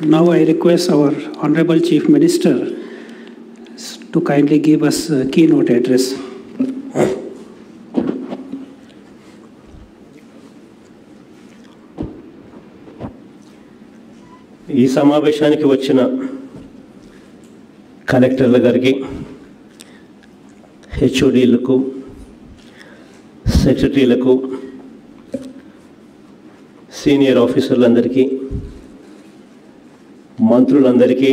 Now I request our Honorable Chief Minister to kindly give us a keynote address. ఈ సమావేశానికి వచ్చిన కలెక్టర్ల గారికి హెచ్ఓడీలకు సెక్రటరీలకు సీనియర్ ఆఫీసర్లందరికీ మంత్రులందరికీ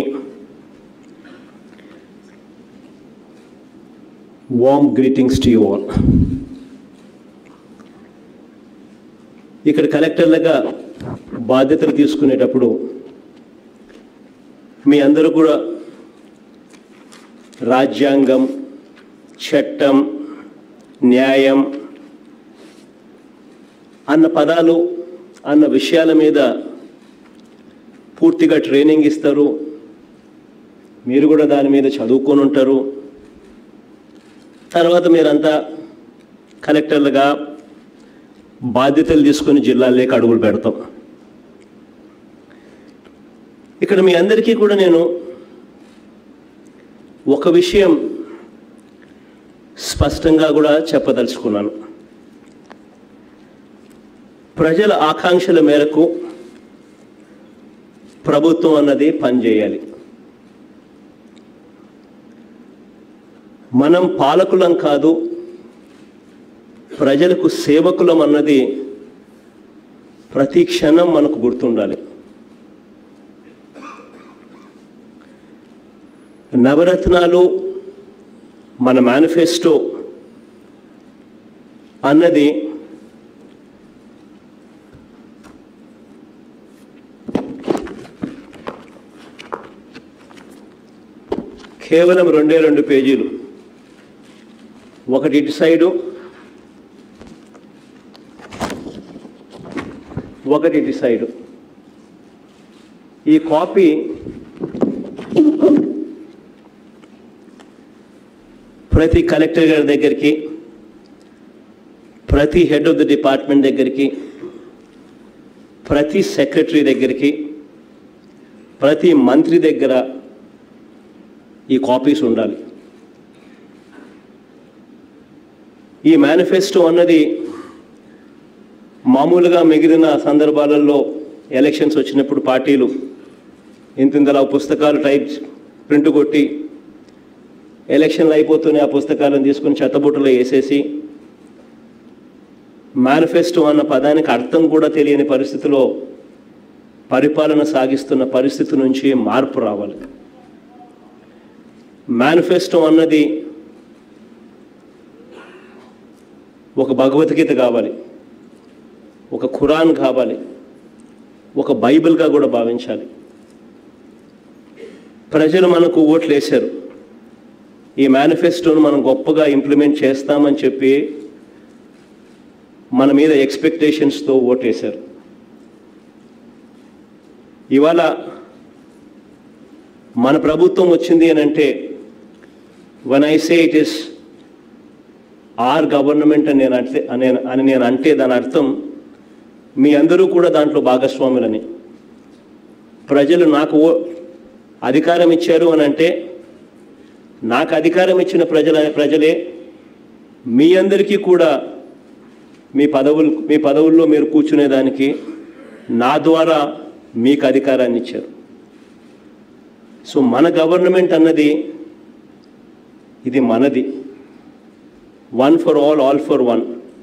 warm greetings to you all ఇక్కడ కలెక్టర్లుగా బాధ్యతలు తీసుకునేటప్పుడు మీ అందరూ కూడా రాజ్యాంగం చట్టం న్యాయం అన్న పదాలు అన్న విషయాల మీద పూర్తిగా ట్రైనింగ్ ఇస్తారు మీరు కూడా దాని మీద చదువుకొని ఉంటారు తర్వాత మీరంతా కలెక్టర్లుగా బాధ్యతలు తీసుకుని జిల్లాల్లోకి అడుగులు పెడతాం ఇక్కడ మీ అందరికీ కూడా నేను ఒక విషయం స్పష్టంగా కూడా చెప్పదలుచుకున్నాను ప్రజల ఆకాంక్షల మేరకు ప్రభుత్వం అన్నది పనిచేయాలి మనం పాలకులం కాదు ప్రజలకు సేవకులం అన్నది ప్రతి క్షణం మనకు గుర్తుండాలి నవరత్నాలు మన మేనిఫెస్టో అన్నది కేవలం రెండే రెండు పేజీలు ఒకటి ఇటు సైడు ఒకటి ఇటు సైడు ఈ కాపీ ప్రతి కలెక్టర్ గారి దగ్గరికి ప్రతి హెడ్ ఆఫ్ ది డిపార్ట్మెంట్ దగ్గరికి ప్రతి సెక్రటరీ దగ్గరికి ప్రతి మంత్రి దగ్గర ఈ కాపీస్ ఉండాలి ఈ మేనిఫెస్టో అన్నది మామూలుగా మిగిలిన సందర్భాలలో ఎలక్షన్స్ వచ్చినప్పుడు పార్టీలు ఇంతింతలా పుస్తకాలు టైప్ ప్రింట్ కొట్టి ఎలక్షన్లు అయిపోతూనే ఆ పుస్తకాలను తీసుకుని చెత్తబుట్టలో వేసేసి మేనిఫెస్టో అన్న పదానికి అర్థం కూడా తెలియని పరిస్థితిలో పరిపాలన సాగిస్తున్న పరిస్థితి నుంచి మార్పు రావాలి మేనిఫెస్టో అన్నది ఒక భగవద్గీత కావాలి ఒక ఖురాన్ కావాలి ఒక బైబిల్గా కూడా భావించాలి ప్రజలు మనకు ఓట్లు వేశారు ఈ మేనిఫెస్టోను మనం గొప్పగా ఇంప్లిమెంట్ చేస్తామని చెప్పి మన మీద ఎక్స్పెక్టేషన్స్తో ఓటేశారు ఇవాళ మన ప్రభుత్వం వచ్చింది అని అంటే when I say it is our government అని నేను అంటే అని అని నేను అంటే దాని అర్థం మీ అందరూ కూడా దాంట్లో భాగస్వాములని ప్రజలు నాకు ఓ అధికారం ఇచ్చారు అని అంటే నాకు అధికారం ఇచ్చిన ప్రజల ప్రజలే మీ అందరికీ కూడా మీ పదవులు మీ పదవుల్లో మీరు కూర్చునేదానికి నా ద్వారా మీకు అధికారాన్ని ఇచ్చారు సో మన గవర్నమెంట్ అన్నది ఇది మనది one for all all for one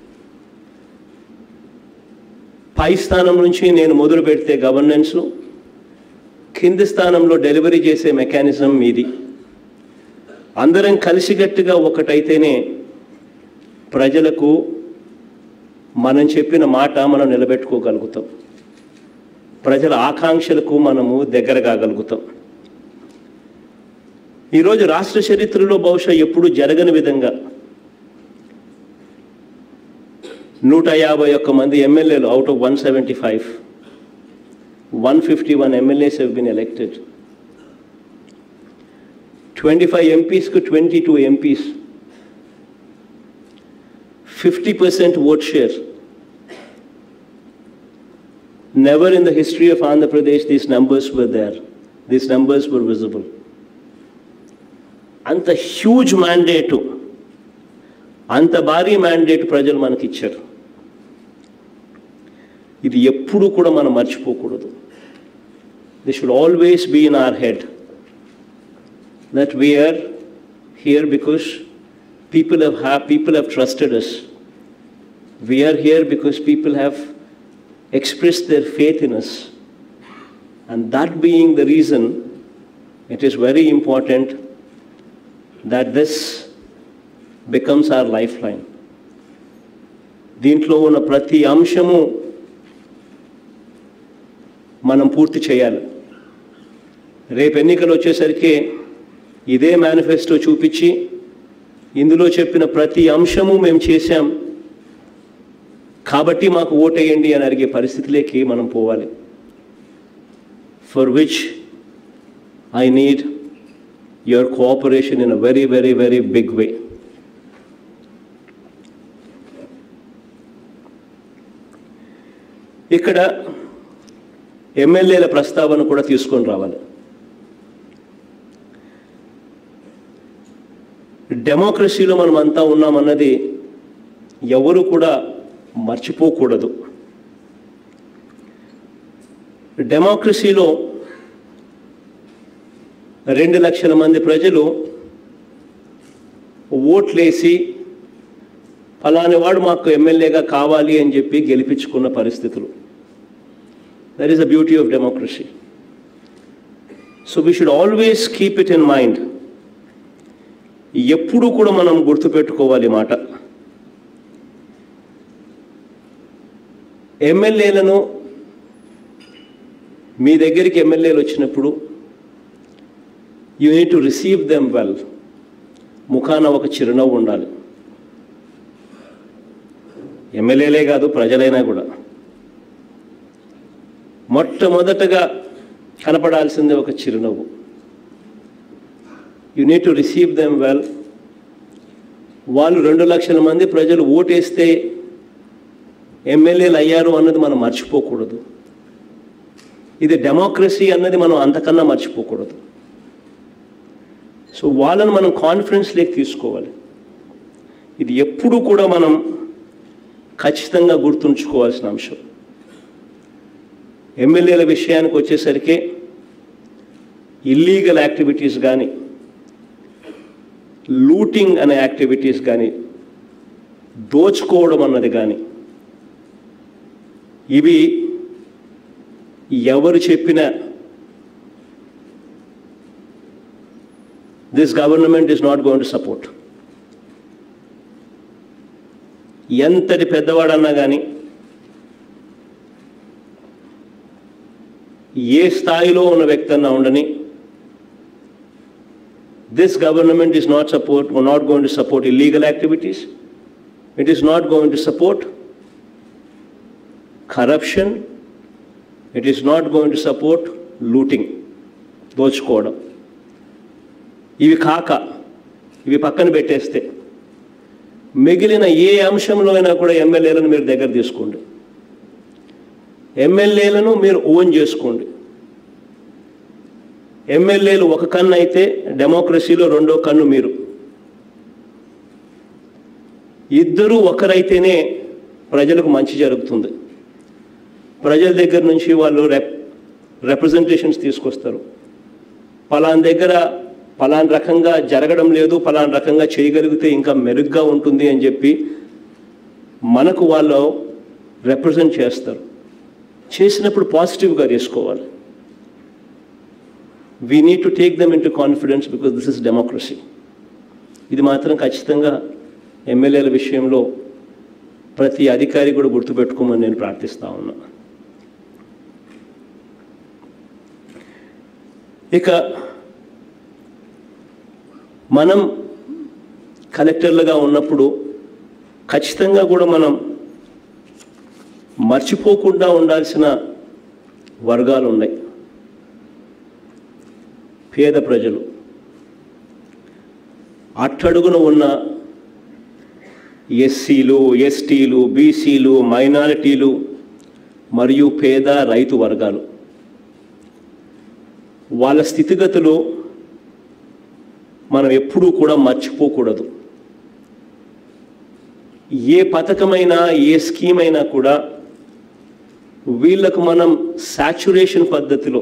పై స్థానం నుంచి నేను మొదలు పెడితే గవర్నెన్స్ కింది స్థానంలో డెలివరీ చేసే మెకానిజం మీది అందరం కలిసిగట్టుగా ఒకటైతేనే ప్రజలకు మనం చెప్పిన మాట మనం నిలబెట్టుకోగలుగుతాం ప్రజల ఆకాంక్షలకు మనము దగ్గర కాగలుగుతాం ఈరోజు రాష్ట్ర చరిత్రలో బహుశా ఎప్పుడు జరగని విధంగా నూట యాభై ఒక్క మంది ఎమ్మెల్యేలు out of one seventy five one fifty one MLAs have been elected twenty five ఎంపీస్కు twenty two MPs fifty percent vote share Never in the history of Andhra Pradesh these numbers were there. These numbers were visible. అంత huge mandate అంత భారీ mandate ప్రజలు మనకి ఇచ్చారు ఇది ఎప్పుడు కూడా మనం మర్చిపోకూడదు this should always be in our head that we are here because people have have people have trusted us we are here because people have expressed their faith in us. And that being the reason, it is very important that this becomes our lifeline. దీంట్లో ఉన్న ప్రతి అంశము మనం పూర్తి చేయాలి రేపు ఎన్నికలు వచ్చేసరికి ఇదే మేనిఫెస్టో చూపించి ఇందులో చెప్పిన ప్రతి అంశము మేము చేశాం కాబట్టి మాకు ఓటేయండి అని అడిగే పరిస్థితిలోకి మనం పోవాలి for which I need your cooperation in a very very very big way ఇక్కడ ఎమ్మెల్యేల ప్రస్తావన కూడా తీసుకొని రావాలి డెమోక్రసీలో మనం అంతా ఉన్నామన్నది ఎవరు కూడా మర్చిపోకూడదు డెమోక్రసీలో రెండు లక్షల మంది ప్రజలు ఓట్లేసి ఫలాని వాడు మాకు ఎమ్మెల్యేగా కావాలి అని చెప్పి గెలిపించుకున్న పరిస్థితులు that is the beauty of democracy so we should always keep it in mind ఎప్పుడు కూడా మనం గుర్తుపెట్టుకోవాలి ఈ మాట ఎమ్మెల్యేలను మీ దగ్గరికి ఎమ్మెల్యేలు వచ్చినప్పుడు you need to receive them well ముఖాన ఒక చిరునవ్వు ఉండాలి ఎమ్మెల్యేలే కాదు ప్రజలైనా కూడా మొట్టమొదటగా కనపడాల్సిందే ఒక చిరునవ్వు you need to receive them well వాళ్ళు రెండు లక్షల మంది ప్రజలు ఓటేస్తే ఎమ్మెల్యేలు అయ్యారు అన్నది మనం మర్చిపోకూడదు ఇది డెమోక్రసీ అన్నది మనం అంతకన్నా మర్చిపోకూడదు సో వాళ్ళని మనం కాన్ఫిడెన్స్లోకి తీసుకోవాలి ఇది ఎప్పుడు కూడా మనం ఖచ్చితంగా గుర్తుంచుకోవాల్సిన అంశం ఎమ్మెల్యేల విషయానికి వచ్చేసరికి ఇల్లీగల్ యాక్టివిటీస్ కానీ లూటింగ్ అనే యాక్టివిటీస్ కానీ దోచుకోవడం అన్నది కానీ ఇవి ఎవరు చెప్పినా this government is not going to support ఎంతటి పెద్దవాడన్నా కానీ ఏ స్థాయిలో ఉన్న వ్యక్తి అన్నా ఉండని this government is not support not going to support illegal activities it is not going to support corruption it is not going to support looting దోచుకోవడం ఇవి కాక ఇవి పక్కన పెట్టేస్తే మిగిలిన ఏ అంశంలో అయినా కూడా ఎమ్మెల్యేలను మీరు దగ్గర తీసుకోండి ఎమ్మెల్యేలను మీరు ఓన్ చేసుకోండి ఎమ్మెల్యేలు ఒక కన్ను అయితే డెమోక్రసీలో రెండో కన్ను మీరు ఇద్దరూ ఒకరైతేనే ప్రజలకు మంచి జరుగుతుంది ప్రజల దగ్గర నుంచి వాళ్ళు రెప్ రిప్రజెంటేషన్స్ తీసుకొస్తారు పలాన్ దగ్గర పలాన్ రకంగా జరగడం లేదు పలాన్ రకంగా చేయగలిగితే ఇంకా మెరుగ్గా ఉంటుంది అని చెప్పి మనకు వాళ్ళు రిప్రజెంట్ చేస్తారు చేసినప్పుడు పాజిటివ్గా తీసుకోవాలి we need to take them into confidence because this is democracy ఇది మాత్రం ఖచ్చితంగా ఎమ్మెల్యేల విషయంలో ప్రతి అధికారి కూడా గుర్తుపెట్టుకోమని నేను ప్రార్థిస్తా ఉన్నా ఇక మనం కలెక్టర్లుగా ఉన్నప్పుడు ఖచ్చితంగా కూడా మనం మర్చిపోకుండా ఉండాల్సిన వర్గాలు ఉన్నాయి పేద ప్రజలు అట్టడుగున ఉన్న ఎస్సీలు ఎస్టీలు బీసీలు మైనారిటీలు మరియు పేద రైతు వర్గాలు వాళ్ళ స్థితిగతులు మనం ఎప్పుడూ కూడా మర్చిపోకూడదు ఏ పథకమైనా ఏ స్కీమ్ అయినా కూడా వీళ్ళకు మనం సాచురేషన్ పద్ధతిలో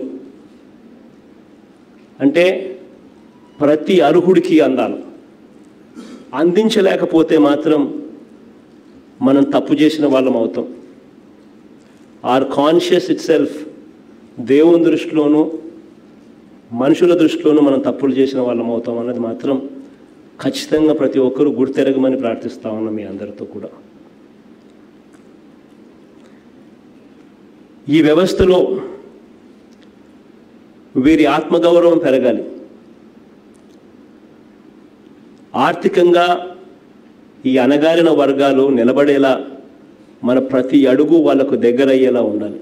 అంటే ప్రతి అర్హుడికి అందాలి అందించలేకపోతే మాత్రం మనం తప్పు చేసిన వాళ్ళం అవుతాం ఆర్ కాన్షియస్ ఇట్ సెల్ఫ్ దేవుని దృష్టిలోనూ మనుషుల దృష్టిలోనూ మనం తప్పులు చేసిన వాళ్ళం అవుతాం అన్నది మాత్రం ఖచ్చితంగా ప్రతి ఒక్కరూ గుర్తెరగమని ప్రార్థిస్తా ఉన్నాం మీ అందరితో కూడా ఈ వ్యవస్థలో వీరి ఆత్మగౌరవం పెరగాలి ఆర్థికంగా ఈ అణగారిన వర్గాలు నిలబడేలా మన ప్రతి అడుగు వాళ్ళకు దగ్గరయ్యేలా ఉండాలి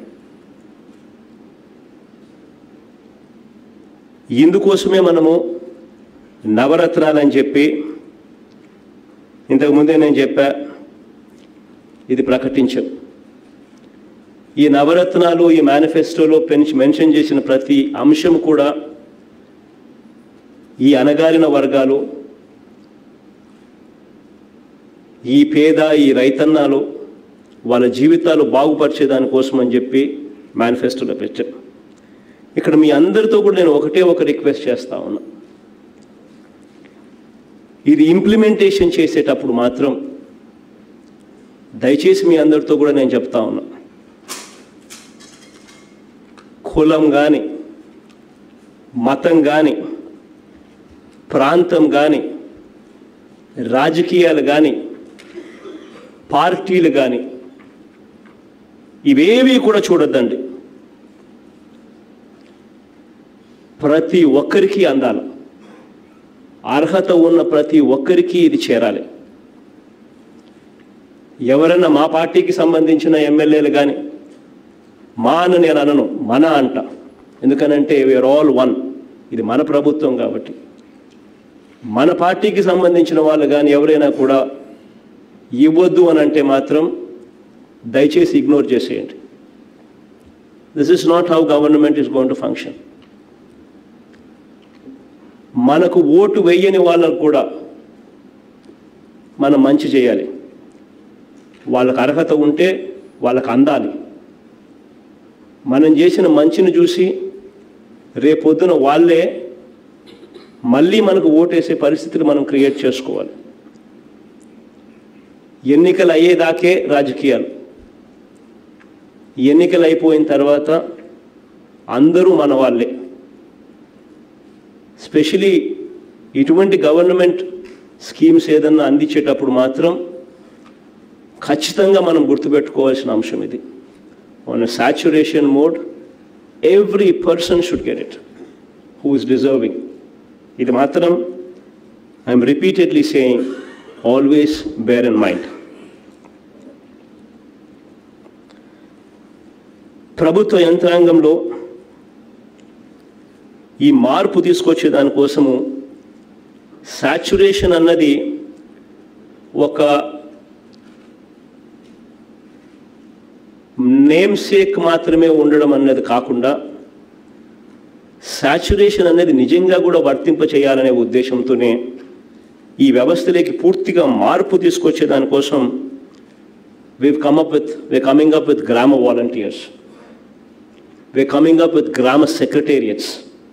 ఇందుకోసమే మనము నవరత్నాలని చెప్పి ఇంతకుముందే నేను చెప్పా ఇది ప్రకటించాం ఈ నవరత్నాలు ఈ మేనిఫెస్టోలో పెంచి మెన్షన్ చేసిన ప్రతి అంశం కూడా ఈ అణగారిన వర్గాలు ఈ పేద ఈ రైతన్నాలు వాళ్ళ జీవితాలు బాగుపరిచే దానికోసం అని చెప్పి మేనిఫెస్టోలో పెట్టాం ఇక్కడ మీ అందరితో కూడా నేను ఒకటే ఒక రిక్వెస్ట్ చేస్తా ఉన్నా ఇది ఇంప్లిమెంటేషన్ చేసేటప్పుడు మాత్రం దయచేసి మీ అందరితో కూడా నేను చెప్తా ఉన్నా కులం కానీ మతం కానీ ప్రాంతం కానీ రాజకీయాలు కానీ పార్టీలు కానీ ఇవేవి కూడా చూడొద్దండి ప్రతి ఒక్కరికి అందాలి అర్హత ఉన్న ప్రతి ఒక్కరికి ఇది చేరాలి ఎవరన్నా మా పార్టీకి సంబంధించిన ఎమ్మెల్యేలు కానీ మా అని నేను అనను మన అంట ఎందుకనంటే వీఆర్ ఆల్ వన్ ఇది మన ప్రభుత్వం కాబట్టి మన పార్టీకి సంబంధించిన వాళ్ళు కానీ ఎవరైనా కూడా ఇవ్వద్దు అని అంటే మాత్రం దయచేసి ఇగ్నోర్ చేసేయండి this is not how government is going to function మనకు ఓటు వేయని వాళ్ళకు కూడా మనం మంచి చేయాలి వాళ్ళకు అర్హత ఉంటే వాళ్ళకు అందాలి మనం చేసిన మంచిని చూసి రేపొద్దున వాళ్ళే మళ్ళీ మనకు ఓటేసే పరిస్థితులు మనం క్రియేట్ చేసుకోవాలి ఎన్నికలు అయ్యేదాకే రాజకీయాలు ఎన్నికలు అయిపోయిన తర్వాత అందరూ మన వాళ్ళే స్పెషలీ ఇటువంటి గవర్నమెంట్ స్కీమ్స్ ఏదన్నా అందించేటప్పుడు మాత్రం ఖచ్చితంగా మనం గుర్తుపెట్టుకోవాల్సిన అంశం ఇది on saturation mode every person should get it who is deserving ఇది మాత్రం I'm repeatedly saying always bear in mind ప్రభుత్వ యంత్రాంగంలో ఈ మార్పు తీసుకొచ్చే దానికోసము సాచురేషన్ అన్నది ఒక నేమ్ సేక్ మాత్రమే ఉండడం అన్నది కాకుండా సాచురేషన్ అనేది నిజంగా కూడా వర్తింప చేయాలనే ఉద్దేశంతోనే ఈ వ్యవస్థలోకి పూర్తిగా మార్పు తీసుకొచ్చే దానికోసం we come up with we coming up with గ్రామ volunteers we coming up with గ్రామ సెక్రటేరియట్స్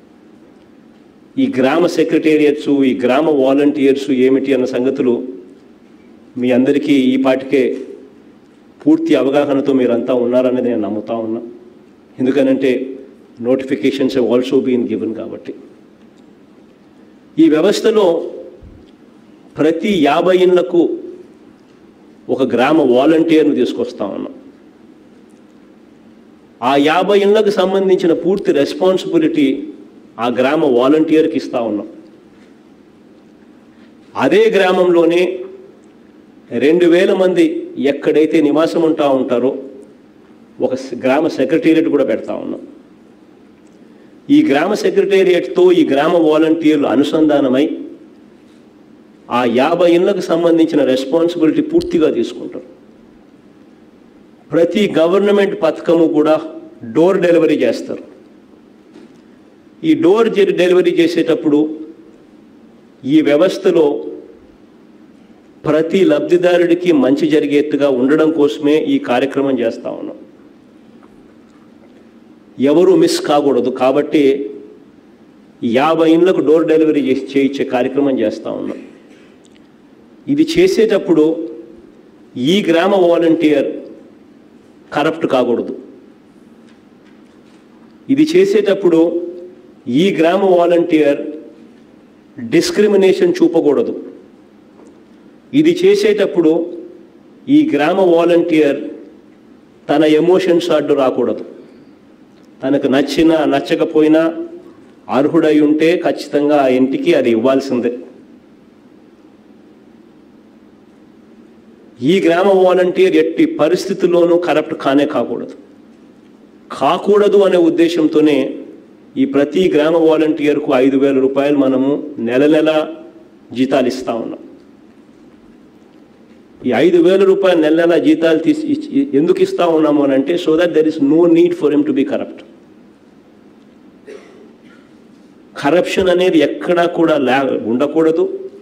ఈ గ్రామ సెక్రటేరియట్స్ ఈ గ్రామ వాలంటీర్స్ ఏమిటి అన్న సంగతులు మీ అందరికీ ఈ పాటికే పూర్తి అవగాహనతో మీరంతా ఉన్నారనేది నేను నమ్ముతా ఉన్నా ఎందుకనంటే notifications have also been given కాబట్టి ఈ వ్యవస్థలో ప్రతి యాభై ఇళ్లకు ఒక గ్రామ వాలంటీర్ను తీసుకొస్తా ఉన్నాం ఆ యాభై ఇళ్లకు సంబంధించిన పూర్తి రెస్పాన్సిబిలిటీ ఆ గ్రామ వాలంటీర్కి ఇస్తా ఉన్నాం అదే గ్రామంలోనే రెండు వేల మంది ఎక్కడైతే నివాసం ఉంటా ఉంటారో ఒక స- గ్రామ సెక్రటేరియట్ కూడా పెడతా ఉన్నాం ఈ గ్రామ సెక్రటేరియట్తో ఈ గ్రామ వాలంటీర్లు అనుసంధానమై ఆ యాభై ఇళ్లకు సంబంధించిన రెస్పాన్సిబిలిటీ పూర్తిగా తీసుకుంటారు ప్రతి గవర్నమెంట్ పథకము కూడా డోర్ డెలివరీ చేస్తారు ఈ డోర్ జె- డెలివరీ చేసేటప్పుడు ఈ వ్యవస్థలో ప్రతి లబ్ధిదారుడికి మంచి జరిగేట్టుగా ఉండడం కోసమే ఈ కార్యక్రమం చేస్తా ఉన్నాం ఎవరు మిస్ కాకూడదు కాబట్టి యాభై ఇండ్లకు డోర్ డెలివరీ చేసి చేయించే కార్యక్రమం చేస్తా ఉన్నాం ఇది చేసేటప్పుడు ఈ గ్రామ వాలంటీర్ కరప్ట్ కాకూడదు ఇది చేసేటప్పుడు ఈ గ్రామ వాలంటీర్ డిస్క్రిమినేషన్ చూపకూడదు ఇది చేసేటప్పుడు ఈ గ్రామ వాలంటీర్ తన ఎమోషన్స్ అడ్డు రాకూడదు తనకు నచ్చినా నచ్చకపోయినా అర్హుడై ఉంటే ఖచ్చితంగా ఆ ఇంటికి అది ఇవ్వాల్సిందే ఈ గ్రామ వాలంటీర్ ఎట్టి పరిస్థితుల్లోనూ కరప్ట్ కానే కాకూడదు కాకూడదు అనే ఉద్దేశంతోనే ఈ ప్రతి గ్రామ వాలంటీర్కు ఐదు వేల రూపాయలు మనము నెల నెల జీతాలు ఇస్తా ఉన్నాం ఈ ఐదు వేల రూపాయలు నెల నెల జీతాలు తీసి ఇచ్చి- ఎందుకు ఇస్తా ఉన్నాము అని అంటే so that there is no need for him to be corrupt corruption అనేది ఎక్కడా కూడా లే ఉండకూడదు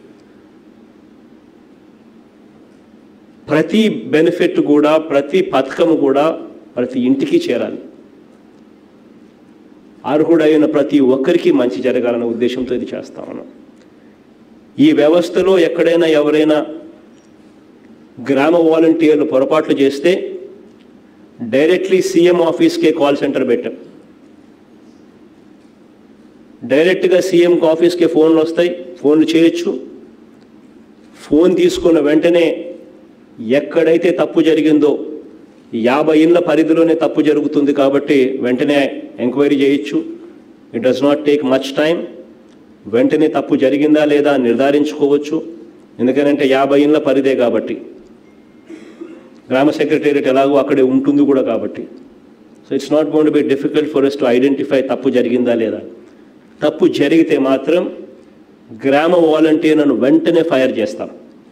ప్రతి బెనిఫిట్ కూడా ప్రతి పథకం కూడా ప్రతి ఇంటికి చేరాలి అర్హుడైన ప్రతి ఒక్కరికి మంచి జరగాలనే ఉద్దేశంతో ఇది చేస్తా ఉన్నాం ఈ వ్యవస్థలో ఎక్కడైనా ఎవరైనా గ్రామ వాలంటీర్లు పొరపాట్లు చేస్తే డైరెక్ట్లీ సీఎం ఆఫీస్కే కాల్ సెంటర్ పెట్టాం డైరెక్ట్గా సీఎం ఆఫీస్కే ఫోన్లు వస్తాయి ఫోన్లు చేయొచ్చు ఫోన్ తీసుకున్న వెంటనే ఎక్కడైతే తప్పు జరిగిందో యాభై ఇండ్ల పరిధిలోనే తప్పు జరుగుతుంది కాబట్టి వెంటనే ఎంక్వైరీ చేయొచ్చు it does not take much time వెంటనే తప్పు జరిగిందా లేదా అని నిర్ధారించుకోవచ్చు ఎందుకనంటే యాభై ఇండ్ల పరిధే కాబట్టి గ్రామ సెక్రటేరియట్ ఎలాగో అక్కడే ఉంటుంది కూడా కాబట్టి so it's not gonna be difficult for us to identify తప్పు జరిగిందా లేదా తప్పు జరిగితే మాత్రం గ్రామ వాలంటీర్లను వెంటనే ఫైర్ చేస్తాం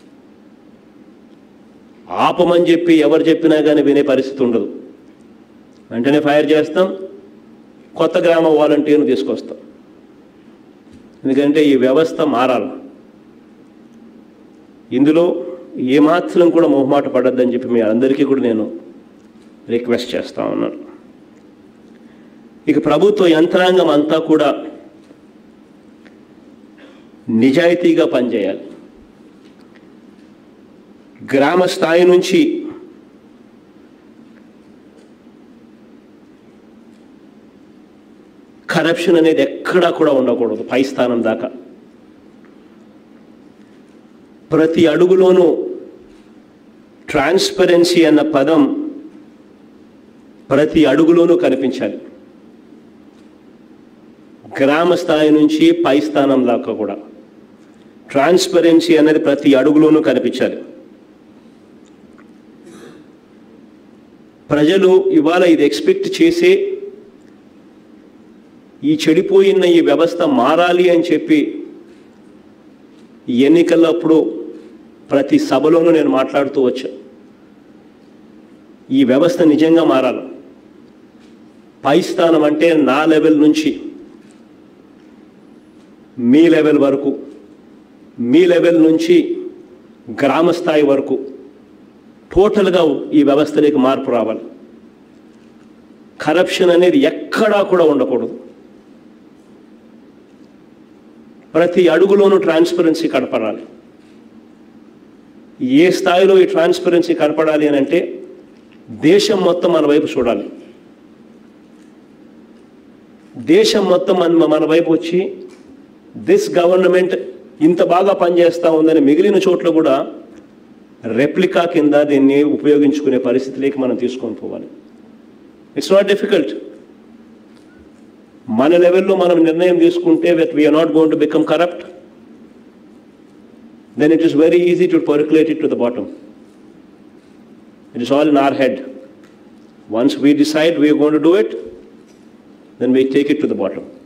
ఆపమని చెప్పి ఎవరు చెప్పినా కానీ వినే పరిస్థితి ఉండదు వెంటనే ఫైర్ చేస్తాం కొత్త గ్రామ వాలంటీర్ను తీసుకొస్తాం ఎందుకంటే ఈ వ్యవస్థ మారాలి ఇందులో ఏమాత్రం కూడా మొహమాట పడద్దని చెప్పి మీ అందరికీ కూడా నేను రిక్వెస్ట్ చేస్తా ఉన్నాను ఇక ప్రభుత్వ యంత్రాంగం అంతా కూడా నిజాయితీగా పనిచేయాలి గ్రామ స్థాయి నుంచి కరప్షన్ అనేది ఎక్కడా కూడా ఉండకూడదు పై స్థానం దాకా ప్రతి అడుగులోనూ ట్రాన్స్పరెన్సీ అన్న పదం ప్రతి అడుగులోనూ కనిపించాలి గ్రామ స్థాయి నుంచి పై స్థానం దాకా కూడా ట్రాన్స్పరెన్సీ అనేది ప్రతి అడుగులోనూ కనిపించాలి ప్రజలు ఇవాళ ఇది ఎక్స్పెక్ట్ చేసే ఈ చెడిపోయిన ఈ వ్యవస్థ మారాలి అని చెప్పి ఈ ఎన్నికలప్పుడు ప్రతి సభలోనూ నేను మాట్లాడుతూ వచ్చా ఈ వ్యవస్థ నిజంగా మారాలి పై స్థానం అంటే నా లెవెల్ నుంచి మీ లెవెల్ వరకు మీ లెవెల్ నుంచి గ్రామ స్థాయి వరకు టోటల్గా ఈ వ్యవస్థలోకి మార్పు రావాలి కరప్షన్ అనేది ఎక్కడా కూడా ఉండకూడదు ప్రతి అడుగులోనూ ట్రాన్స్పరెన్సీ కనపడాలి ఏ స్థాయిలో ఈ ట్రాన్స్పరెన్సీ కనపడాలి అని అంటే దేశం మొత్తం మన వైపు చూడాలి దేశం మొత్తం మన మన వైపు వచ్చి దిస్ గవర్నమెంట్ ఇంత బాగా పనిచేస్తూ ఉందని మిగిలిన చోట్ల కూడా రెప్లికా కింద దీన్ని ఉపయోగించుకునే పరిస్థితిలోకి మనం తీసుకొని పోవాలి ఇట్స్ నాట్ డిఫికల్ట్ మన లెవెల్లో మనం నిర్ణయం తీసుకుంటే that we are not gonna become corrupt then it is very easy to percolate it to the bottom it is all in our head once we decide we are gonna do it then we take it to the bottom.